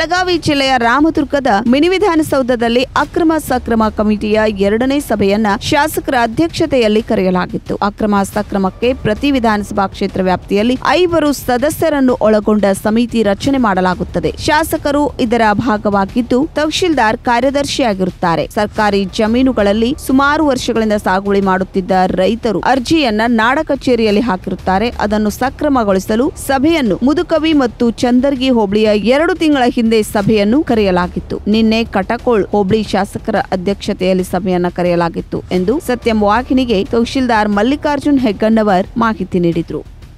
ಬೆಳಗಾವಿ ಜಿಲ್ಲೆಯ ರಾಮದುರ್ಗದ ಮಿನಿ ವಿಧಾನಸೌಧದಲ್ಲಿ ಅಕ್ರಮ ಸಕ್ರಮ ಕಮಿಟಿಯ ಎರಡನೇ ಸಭೆಯನ್ನ ಶಾಸಕರ ಅಧ್ಯಕ್ಷತೆಯಲ್ಲಿ ಕರೆಯಲಾಗಿತ್ತು ಅಕ್ರಮ ಸಕ್ರಮಕ್ಕೆ ಪ್ರತಿ ವಿಧಾನಸಭಾ ಕ್ಷೇತ್ರ ವ್ಯಾಪ್ತಿಯಲ್ಲಿ ಐವರು ಸದಸ್ಯರನ್ನು ಒಳಗೊಂಡ ಸಮಿತಿ ರಚನೆ ಮಾಡಲಾಗುತ್ತದೆ ಶಾಸಕರು ಇದರ ಭಾಗವಾಗಿದ್ದು ತಹಶೀಲ್ದಾರ್ ಕಾರ್ಯದರ್ಶಿಯಾಗಿರುತ್ತಾರೆ ಸರ್ಕಾರಿ ಜಮೀನುಗಳಲ್ಲಿ ಸುಮಾರು ವರ್ಷಗಳಿಂದ ಸಾಗುವಳಿ ಮಾಡುತ್ತಿದ್ದ ರೈತರು ಅರ್ಜಿಯನ್ನ ನಾಡ ಕಚೇರಿಯಲ್ಲಿ ಹಾಕಿರುತ್ತಾರೆ ಅದನ್ನು ಸಕ್ರಮಗೊಳಿಸಲು ಸಭೆಯನ್ನು ಮುದುಕವಿ ಮತ್ತು ಚಂದರ್ಗಿ ಹೋಬಳಿಯ ಎರಡು ತಿಂಗಳ ಹಿಂದೆ ಸಭೆಯನ್ನು ಕರೆಯಲಾಗಿತ್ತು ನಿನ್ನೆ ಕಟಕೋಳ್ ಹೋಬಳಿ ಶಾಸಕರ ಅಧ್ಯಕ್ಷತೆಯಲ್ಲಿ ಸಭೆಯನ್ನ ಕರೆಯಲಾಗಿತ್ತು ಎಂದು ಸತ್ಯಂ ವಾಹಿನಿಗೆ ತಹಶೀಲ್ದಾರ್ ಮಲ್ಲಿಕಾರ್ಜುನ್ ಹೆಗ್ಗಣ್ಣವರ್ ಮಾಹಿತಿ ನೀಡಿದ್ರು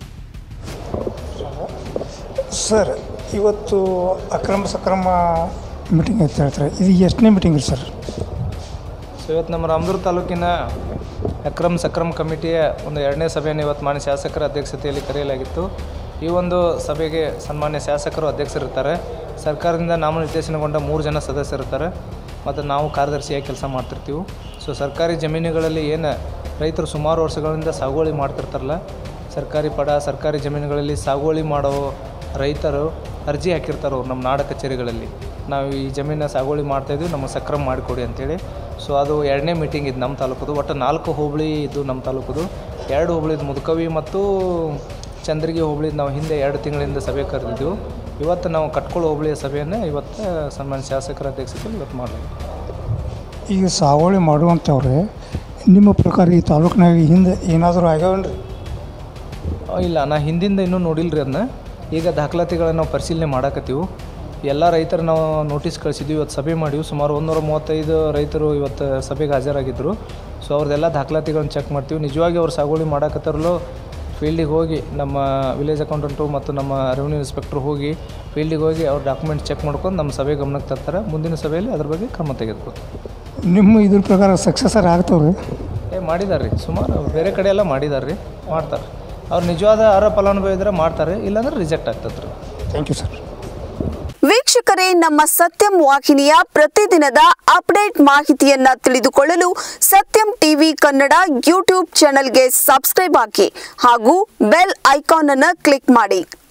ಸರ್ ಇವತ್ತು ಅಕ್ರಮ ಸಕ್ರಮ ಮೀಟಿಂಗ್ ಅಂತ ಹೇಳ್ತಾರೆ ಇದು ಎಷ್ಟನೇ ಮೀಟಿಂಗ್ ರೀ ಸರ್ ಸೊ ಇವತ್ತು ನಮ್ಮ ರಾಮದುರ್ಗ ತಾಲೂಕಿನ ಅಕ್ರಮ್ ಸಕ್ರಮ್ ಕಮಿಟಿಯ ಒಂದು ಎರಡನೇ ಸಭೆಯನ್ನು ಇವತ್ತು ಮಾನ್ಯ ಶಾಸಕರ ಅಧ್ಯಕ್ಷತೆಯಲ್ಲಿ ಕರೆಯಲಾಗಿತ್ತು ಈ ಒಂದು ಸಭೆಗೆ ಸನ್ಮಾನ್ಯ ಶಾಸಕರು ಅಧ್ಯಕ್ಷರಿರ್ತಾರೆ ಸರ್ಕಾರದಿಂದ ನಾಮನಿರ್ದೇಶನಗೊಂಡ ಮೂರು ಜನ ಸದಸ್ಯರಿರ್ತಾರೆ ಮತ್ತು ನಾವು ಕಾರ್ಯದರ್ಶಿಯಾಗಿ ಕೆಲಸ ಮಾಡ್ತಿರ್ತೀವಿ ಸೊ ಸರ್ಕಾರಿ ಜಮೀನುಗಳಲ್ಲಿ ಏನು ರೈತರು ಸುಮಾರು ವರ್ಷಗಳಿಂದ ಸಾಗುವಳಿ ಮಾಡ್ತಿರ್ತಾರಲ್ಲ ಸರ್ಕಾರಿ ಪಡ ಸರ್ಕಾರಿ ಜಮೀನುಗಳಲ್ಲಿ ಸಾಗುವಳಿ ಮಾಡೋ ರೈತರು ಅರ್ಜಿ ಹಾಕಿರ್ತಾರೆ ಅವ್ರು ನಮ್ಮ ನಾಡ ಕಚೇರಿಗಳಲ್ಲಿ ನಾವು ಈ ಜಮೀನ ಸಾಗುವಳಿ ಮಾಡ್ತಾಯಿದ್ವಿ ನಮಗೆ ಸಕ್ರಮ ಮಾಡಿಕೊಡಿ ಅಂತೇಳಿ ಸೊ ಅದು ಎರಡನೇ ಮೀಟಿಂಗ್ ಇದು ನಮ್ಮ ತಾಲೂಕದು ಒಟ್ಟು ನಾಲ್ಕು ಹೋಬಳಿ ಇದು ನಮ್ಮ ತಾಲೂಕದು ಎರಡು ಹೋಬಳಿದು ಮುದುಕವಿ ಮತ್ತು ಚಂದ್ರಗಿ ಹೋಬಳಿದು ನಾವು ಹಿಂದೆ ಎರಡು ತಿಂಗಳಿಂದ ಸಭೆ ಕರೆದಿದ್ದೆವು ಇವತ್ತು ನಾವು ಕಟ್ಕೊಳ್ಳೋ ಹೋಬಳಿಯ ಸಭೆಯನ್ನು ಇವತ್ತು ಸನ್ಮಾನ್ಯ ಶಾಸಕರ ಅಧ್ಯಕ್ಷತೆಯಲ್ಲಿ ಇವತ್ತು ಮಾಡಲಾಗಿದೆ ಈಗ ಸಾಗುವಳಿ ಮಾಡುವಂಥವ್ರೆ ನಿಮ್ಮ ಪ್ರಕಾರ ಈ ತಾಲೂಕಿನಾಗ ಹಿಂದೆ ಏನಾದರೂ ಆಗ್ಯಾವನ್ರಿ ಆ, ಇಲ್ಲ ನಾ ಹಿಂದಿಂದ ಇನ್ನೂ ನೋಡಿಲ್ಲ ರೀ ಅದನ್ನ ಈಗ ದಾಖಲಾತಿಗಳನ್ನ ನಾವು ಪರಿಶೀಲನೆ ಮಾಡಾಕತ್ತೀವಿ ಎಲ್ಲ ರೈತರು ನಾವು ನೋಟಿಸ್ ಕಳಿಸಿದ್ವಿ ಇವತ್ತು ಸಭೆ ಮಾಡಿವಿ ಸುಮಾರು ಒಂದೂರ ಮೂವತ್ತೈದು ರೈತರು ಇವತ್ತು ಸಭೆಗೆ ಹಾಜರಾಗಿದ್ದರು ಸೊ ಅವ್ರದ್ದೆಲ್ಲ ದಾಖಲಾತಿಗಳನ್ನ ಚೆಕ್ ಮಾಡ್ತೀವಿ ನಿಜವಾಗಿ ಅವ್ರು ಸಾಗುವಳಿ ಮಾಡಾಕತ್ತಾರಲ್ಲೋ ಫೀಲ್ಡಿಗೆ ಹೋಗಿ ನಮ್ಮ ವಿಲೇಜ್ ಅಕೌಂಟೆಂಟು ಮತ್ತು ನಮ್ಮ ರೆವಿನ್ಯೂ ಇನ್ಸ್ಪೆಕ್ಟ್ರು ಹೋಗಿ ಫೀಲ್ಡಿಗೆ ಹೋಗಿ ಅವ್ರ ಡಾಕ್ಯುಮೆಂಟ್ ಚೆಕ್ ಮಾಡ್ಕೊಂಡು ನಮ್ಮ ಸಭೆ ಗಮನಕ್ಕೆ ತರ್ತಾರೆ ಮುಂದಿನ ಸಭೆಯಲ್ಲಿ ಅದ್ರ ಬಗ್ಗೆ ಕ್ರಮ ತೆಗೆದುಕೊಳ್ತಾರೆ ನಿಮ್ಮ ಇದ್ರ ಪ್ರಕಾರ ಸಕ್ಸಸರ್ ಆಗ್ತಾವ್ರಿ ಏ ಮಾಡಿದ್ದಾರೆ ರೀ ಸುಮಾರು ಬೇರೆ ಕಡೆ ಎಲ್ಲ ಮಾಡಿದ್ದಾರೆ ರೀ ಮಾಡ್ತಾರೆ ಅವ್ರು ನಿಜವಾದ ಆರ ಫಲಾನುಭವಿ ಇದ್ರೆ ಮಾಡ್ತಾರೆ ಇಲ್ಲಾಂದ್ರೆ ರಿಜೆಕ್ಟ್ ಆಗ್ತದೆ ರೀ ಥ್ಯಾಂಕ್ ಯು ಸರ್ ವೀಕ್ಷಕರೇ ನಮ್ಮ ಸತ್ಯಂ ವಾಹಿನಿಯ ಪ್ರತಿದಿನದ ಅಪ್ಡೇಟ್ ಮಾಹಿತಿಯನ್ನ ತಿಳಿದುಕೊಳ್ಳಲು ಸತ್ಯಂ ಟಿವಿ ಕನ್ನಡ ಯೂಟ್ಯೂಬ್ ಚಾನೆಲ್ಗೆ ಸಬ್ಸ್ಕ್ರೈಬ್ ಹಾಕಿ ಹಾಗೂ ಬೆಲ್ ಐಕಾನ್ ಅನ್ನು ಕ್ಲಿಕ್ ಮಾಡಿ